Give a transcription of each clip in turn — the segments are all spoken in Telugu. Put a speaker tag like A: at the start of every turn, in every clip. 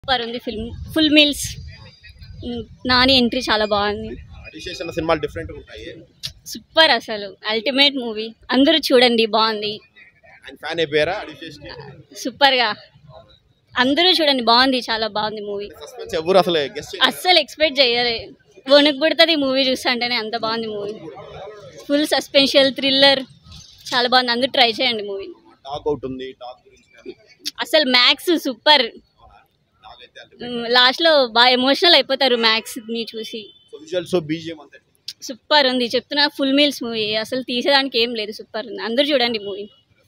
A: సూపర్ ఉంది film full meals Nani entry చాలా బాగుంది
B: అడిషేషన్ సినిమాలు డిఫరెంట్ ఉంటాయి
A: సూపర్ అసలు అల్టిమేట్ మూవీ అందరూ చూడండి బాగుంది
B: ఆయన ఫ్యాన్ అయిపోయారా అడిషేషన్
A: సూపర్గా అందరూ చూడండి బాగుంది చాలా బాగుంది మూవీ
B: సస్పెన్స్ ఎవరు అసలు గెస్ట్
A: అస్సలు ఎక్స్పెక్ట్ చేయలే వణుకు పుడుతుంది మూవీ చూస్తుంటేనే అంత బాగుంది మూవీ ఫుల్ సస్పెన్షియల్ థ్రిల్లర్ చాలా బాగుంది అందరూ ట్రై చేయండి మూవీ
B: టాక్ అవుట్ ఉంది టాక్ గురించి కానీ
A: అసలు మ్యాథ్స్ సూపర్
B: టాక్ అయితే
A: లాస్ట్లో బాగా ఎమోషనల్ అయిపోతారు మ్యాథ్స్ని చూసి
B: విజువల్స్ బీజిఎం అంతే
A: సూపర్ ఉంది చెప్తున్నా ఫుల్ మీల్స్ మూవీ అసలు తీసేదానికి ఏం లేదు సూపర్ ఉంది అందరూ చూడండి మూవీ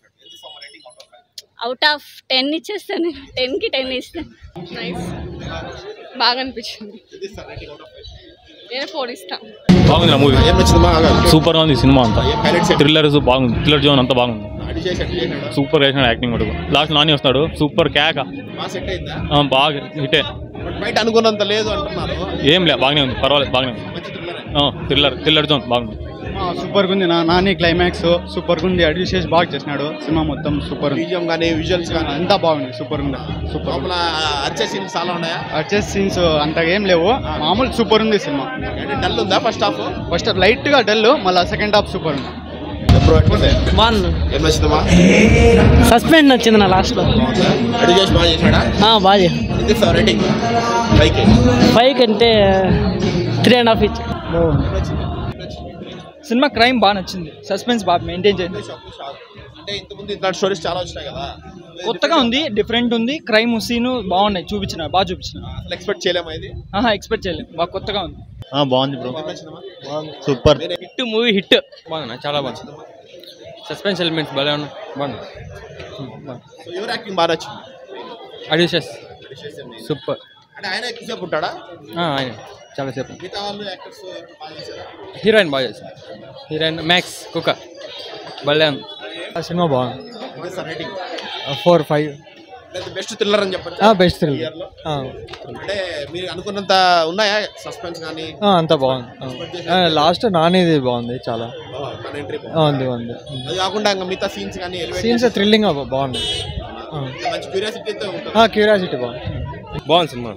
A: అవుట్ ఆఫ్ టెన్ ఇచ్చేస్తాను టెన్కి టెన్ ఇస్తాను
C: నైస్ బాగా అనిపించింది నేను ఫోర్ ఇస్తాను
D: బాగుంది నా మూవీ
B: ఏం నచ్చింది బాగా
D: సూపర్ గా ఉంది సినిమా అంతా
B: ఏం హైలైట్స్
D: థ్రిల్లర్ బాగుంది థ్రిల్లర్ జోన్ అంతా బాగుంది
B: అడిషేషన్ ఎట్లా చేశాడు
D: సూపర్ చేసినాడు యాక్టింగ్ కూడా లాస్ట్ నాని వస్తాడు సూపర్ కేక
B: బాగా సెట్ అయిందా
D: ఆ, బాగా హిటే
B: బట్ బయట అనుకున్నంత లేదు అంటున్నారు
D: ఏం లే బాగానే ఉంది పర్వాలేదు బాగానే ఉంది
B: మంచి థ్రిల్లర్
D: థ్రిల్లర్ థ్రిల్లర్ జోన్ బాగుంది
E: సూపర్ ఉంది నా నాని క్లైమాక్స్ సూపర్ ఉంది అడ్విషేస్ బాగా చేసినాడు సినిమా మొత్తం సూపర్ ఉంది
B: బీజిఎం కానీ విజువల్స్ కానీ
E: అంతా బాగుంది సూపర్ ఉంది సూపర్
B: లోపల అరిచే సీన్స్ చాలా ఉన్నాయా
E: వచ్చేసి సీన్స్ అంత ఏం లేవు మామూలు సూపర్ ఉంది సినిమా
B: అంటే డల్ ఉందా ఫస్ట్ హాఫ్
E: ఫస్ట్ లైట్ గా డల్ మళ్ళీ సెకండ్ హాఫ్ సూపర్ ఉంది
B: బ్రో ఎట్లుంది
F: బాగుంది
B: ఏం నచ్చిందమ్మా
F: సస్పెండ్ వచ్చింది నా లాస్ట్లో
B: అడిగేసి బాగా చేశాడా
F: బాగా చేశాడు.
B: ఇది సార్ రేటింగ్ పైకి
F: ఫైవ్ కంటే త్రీ అండ్ హాఫ్ ఇచ్చి
G: సినిమా క్రైమ్ బాగా నచ్చింది సస్పెన్స్ బాగా మెయింటైన్ చేయండి
B: అంటే ఇంతకుముందు ఇట్లాంటి స్టోరీస్ చాలా వచ్చినాయి కదా
G: కొత్తగా ఉంది డిఫరెంట్ ఉంది క్రైమ్ సీన్ బాగున్నాయి చూపించిన బాగా చూపించిన
B: అసలు ఎక్స్పెక్ట్ చేయలేమా ఇది
G: ఆహా ఎక్స్పెక్ట్ చేయలేదు బాగా కొత్తగా ఉంది
E: బాగుంది బ్రో
B: ఏం నచ్చిందమ్మా
E: సూపర్
G: హిట్ మూవీ హిట్
D: బాగుంది చాలా బాగుంది సస్పెన్స్ ఎలిమెంట్స్ బాగా ఉన్నాయి బాగుంది
B: సో ఎవరు యాక్టింగ్ బాగా నచ్చింది
D: అడిషస్ సూపర్
B: అంటే ఆయన ఎక్కువసేపు ఉంటాడా
D: ఆయన చాలా సేపు
B: మిగతా వాళ్ళు యాక్టర్స్ బాగా చేశారా
D: హీరోయిన్ బాగా చేసింది హీరోయిన్ మ్యాక్స్ కుక్క భలే
E: సినిమా బాగుంది
B: ఇది sir rating
E: four five
B: best thriller అని చెప్పచ్చు
E: బెస్ట్ థ్రిల్
B: ఇయర్ లో అంటే మీరు అనుకున్నంత ఉన్నాయా సస్పెన్స్ కానీ
E: అంతా బాగుంది లాస్ట్ నానిది బాగుంది చాలా
B: మన ఎంట్రీ
E: ఉంది ఉంది
B: అది కాకుండా ఇంకా మిగతా సీన్స్ కానీ elevate
E: సీన్స్ థ్రిల్లింగ్ బాగుంది
B: చేసి మంచి క్యూరియాసిటీతో ఉంటుంది
E: క్యూరియాసిటీ బాగుంది
H: బాగుంది సినిమా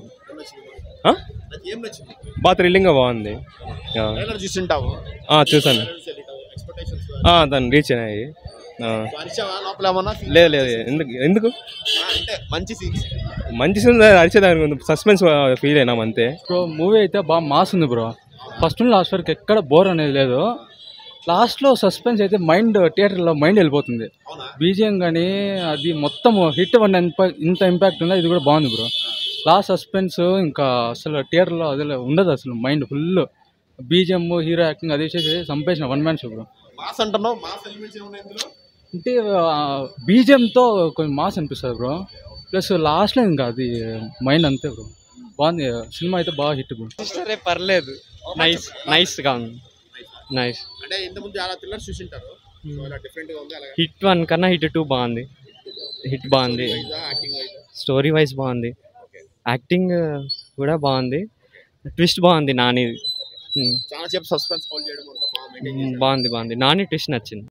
B: నాకు ఏం నచ్చింది
H: బాగా థ్రిల్లింగ్గా బాగుంది
B: ట్రైలర్ చూస్తుంటావు
H: ఆ, చూసాను
B: ఎక్స్పెక్టేషన్స్
H: ఆ, దాన్ని రీచ్ అయినాయి ఆ.
B: అరిచావా లోపల ఏమన్నా scenes?
H: లేదు లేదు ఎందుకు ఎందుకు
B: ఆ, అంటే మంచి సీన్స్
H: మంచి అరిచేదానికి సస్పెన్స్ ఫీల్ అయినాం అంతే
E: బ్రో మూవీ అయితే బాగా మాస్ ఉంది బ్రో ఫస్ట్ నుండి లాస్ట్ వరకు ఎక్కడ బోర్ అనేది లేదు లాస్ట్లో సస్పెన్స్ అయితే మైండ్ థియేటర్లో మైండ్ వెళ్ళిపోతుంది
B: అవునా
E: బీజిఎం కానీ అది మొత్తం హిట్ వన్ ఇంత ఇంపాక్ట్ ఉందో ఇది కూడా బాగుంది బ్రో లాస్ట్ సస్పెన్స్ ఇంకా అసలు థియేటర్లో అదే ఉండదు అసలు mind full BGM hero acting అది చేసి చంపేసిన one man show bro
B: mass అంటున్నావు మాస్ ఎలిమెంట్స్ ఏమున్నాయి ఇందులో
E: అంటే బీజిఎంతో కొంచెం మాస్ అనిపిస్తుంది బ్రో ప్లస్ లాస్ట్లో ఇంకా అది మైండ్ అంతే బ్రో బాగుంది సినిమా అయితే బాగా హిట్ బ్రో
F: సరే పర్లేదు నైస్ నైస్గా ఉంది నైస్
B: అంటే ఇంతకుముందు చాలా థ్రిల్లర్స్ చూసింటారు సో ఇలా డిఫరెంట్ గా ఉంది అలాగే
F: హిట్ వన్ కన్నా హిట్ టూ బాగుంది హిట్ బాగుంది
B: యాక్టింగ్ వైజ్
F: స్టోరీ వైజ్ బాగుంది యాక్టింగ్ కూడా బాగుంది ట్విస్ట్ బాగుంది నాని
B: చాలా సేపు సస్పెన్స్ హోల్డ్ చేయడం అంతా బాగా మెయింటైన్
F: బాగుంది బాగుంది నాని ట్విస్ట్ నచ్చింది